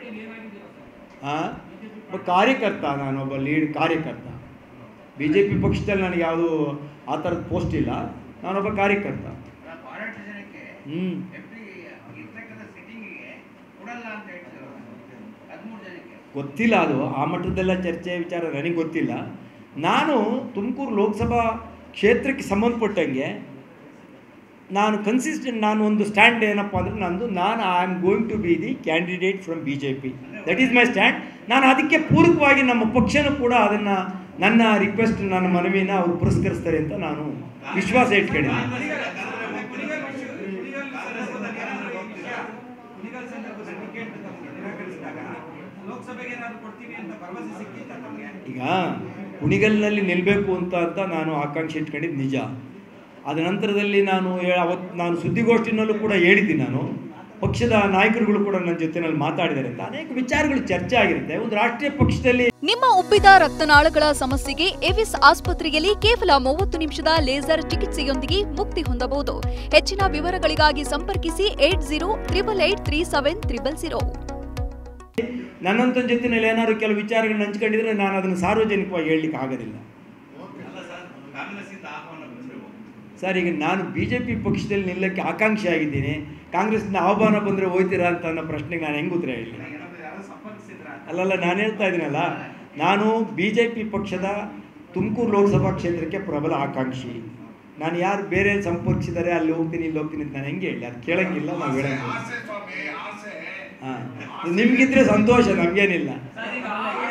ಹಾಂ ಒಬ್ಬ ಕಾರ್ಯಕರ್ತ ನಾನೊಬ್ಬ ಲೀಡ್ ಕಾರ್ಯಕರ್ತ ಬಿ ಜೆ ಪಿ ಪಕ್ಷದಲ್ಲಿ ನನಗೆ ಯಾವುದು ಆ ಥರದ ಪೋಸ್ಟ್ ಇಲ್ಲ ನಾನೊಬ್ಬ ಕಾರ್ಯಕರ್ತ ಬಹಳಷ್ಟು ಜನಕ್ಕೆ ಹ್ಞೂ ಎಂ ಪಿ ಇರ್ತಕ್ಕಂಥ ಸಿಟ್ಟಿಂಗಿಗೆ ಕೊಡಲ್ಲ ಅಂತ ಹೇಳ್ತಾರೆ ಹದಿಮೂರು ಜನಕ್ಕೆ ಗೊತ್ತಿಲ್ಲ ಅದು ಆ ಮಟ್ಟದೆಲ್ಲ ಚರ್ಚೆ ವಿಚಾರ ನನಗೆ ಗೊತ್ತಿಲ್ಲ ನಾನು ತುಮಕೂರು ಲೋಕಸಭಾ ಕ್ಷೇತ್ರಕ್ಕೆ ಸಂಬಂಧಪಟ್ಟಂಗೆ ನಾನು ಕನ್ಸಿಸ್ಟೆಂಟ್ ನಾನು ಒಂದು ಸ್ಟ್ಯಾಂಡ್ ಏನಪ್ಪ ಅಂದರೆ ನಂದು ನಾನು I am going to be the candidate from B J P that is my stand ನಾನು ಅದಕ್ಕೆ ಪೂರಕವಾಗಿ ನಮ್ಮ ಪಕ್ಷನೂ ಕೂಡ ಅದನ್ನು ನನ್ನ ರಿಕ್ವೆಸ್ಟ್ ನನ್ನ ಮನವಿನ ಅವರು ಪುರಸ್ಕರಿಸ್ತಾರೆ ಅಂತ ನಾನು ವಿಶ್ವಾಸ ಇಟ್ಕೊಂಡಿದ್ದೀನಿ ಕುಣಿಗಲ್ ಸಂದರ್ಭದಲ್ಲಿ ಟಿಕೆಟ್ ತಮಗೆ ನಿರಾಕರಿಸಿದಾಗ ಲೋಕಸಭೆಗೆ ಏನಾದ್ರು ಕೊಡ್ತೀವಿ ಅಂತ ಭರವಸೆ ಸಿಕ್ಕಿತ್ತ ತಮಗೆ ಈಗ ಕುಣಿಗಲ್ನಲ್ಲಿ ನಿಲ್ಲಬೇಕು ಅಂತ ಅಂತ ನಾನು ಆಕಾಂಕ್ಷೆ ಇಟ್ಕೊಂಡಿದ್ದು ನಿಜ ಅದ ನಂತರದಲ್ಲಿ ನಾನು ಹೇ- ಅವತ್ತು ನಾನು ಸುದ್ದಿಗೋಷ್ಠಿನಲ್ಲೂ ಕೂಡ ಹೇಳಿದ್ದೀನಿ ನಾನು ಪಕ್ಷದ ನಾಯಕರುಗಳು ಕೂಡ ನನ್ನ ಜೊತೆನಲ್ಲಿ ಮಾತಾಡಿದ್ದಾರೆ ಅಂತ ಅನೇಕ ವಿಚಾರಗಳು ಚರ್ಚೆ ಆಗಿರುತ್ತೆ ಒಂದು ರಾಷ್ಟ್ರೀಯ ಪಕ್ಷದಲ್ಲಿ ನಿಮ್ಮ ಉಬ್ಬಿದ ರಕ್ತನಾಳಗಳ ಸಮಸ್ಯೆಗೆ ಎವಿಸ್ ಆಸ್ಪತ್ರೆಯಲ್ಲಿ ಕೇವಲ ಮೂವತ್ತು ನಿಮಿಷದ ಲೇಸರ್ ಚಿಕಿತ್ಸೆಯೊಂದಿಗೆ ಮುಕ್ತಿ ಹೊಂದಬಹುದು ಹೆಚ್ಚಿನ ವಿವರಗಳಿಗಾಗಿ ಸಂಪರ್ಕಿಸಿ eight zero triple eight three seven triple zero ನನ್ನಂತ ಜೊತೆನಲ್ಲಿ ಏನಾದ್ರು ಕೆಲವು ವಿಚಾರಗಳನ್ನ ಹಂಚ್ಕೊಂಡಿದ್ರೆ ನಾನು ಅದನ್ನು ಸಾರ್ವಜನಿಕವಾಗಿ ಹೇಳಲಿಕ್ಕೆ ಆಗೋದಿಲ್ಲ ಕಾಂಗ್ರೆಸ್ಸಿಂದ ಆಹ್ವಾನ ಬಂದರೆ ಸರ್ ಈಗ ನಾನು ಬಿ ಜೆ ಪಿ ಪಕ್ಷದಲ್ಲಿ ನಿಲ್ಲಕ್ಕೆ ಆಕಾಂಕ್ಷಿ ಆಗಿದ್ದೀನಿ ಕಾಂಗ್ರೆಸ್ನ ಆಹ್ವಾನ ಬಂದರೆ ಹೋಯ್ತೀರಾ ಅಂತ ಅನ್ನೋ ಪ್ರಶ್ನೆಗೆ ನಾನು ಹೆಂಗೆ ಉತ್ತರ ಹೇಳಿ ಏನಾದ್ರು ಯಾರೋ ಸಂಪರ್ಕಿಸಿದ್ರ ಅಲ್ಲಲ್ಲ ನಾನು ಹೇಳ್ತಾ ಇದ್ದೀನಲ್ಲ ನಾನು ಬಿ ಜೆ ಪಿ ಪಕ್ಷದ ತುಮಕೂರು ಲೋಕಸಭಾ ಕ್ಷೇತ್ರಕ್ಕೆ ಪ್ರಬಲ ಆಕಾಂಕ್ಷಿ ನಾನು ಯಾರು ಬೇರೆ ಸಂಪರ್ಕಿಸಿದ್ದಾರೆ ಅಲ್ಲಿ ಹೋಗ್ತೀನಿ ಇಲ್ಲಿ ಹೋಗ್ತೀನಿ ಅಂತ ನಾನು ಹೆಂಗೆ ಹೇಳಿ ಅದು ಕೇಳಂಗಿಲ್ಲ ನಾವು ಹೇಳಂಗಿಲ್ಲ ಆಸೆ ಸ್ವಾಮಿ ಆಸೆ ಹಾಂ ನಿಮ್ಗಿದ್ರೆ ಸಂತೋಷ ನಮಗೇನಿಲ್ಲ ಸರ್ ಈಗ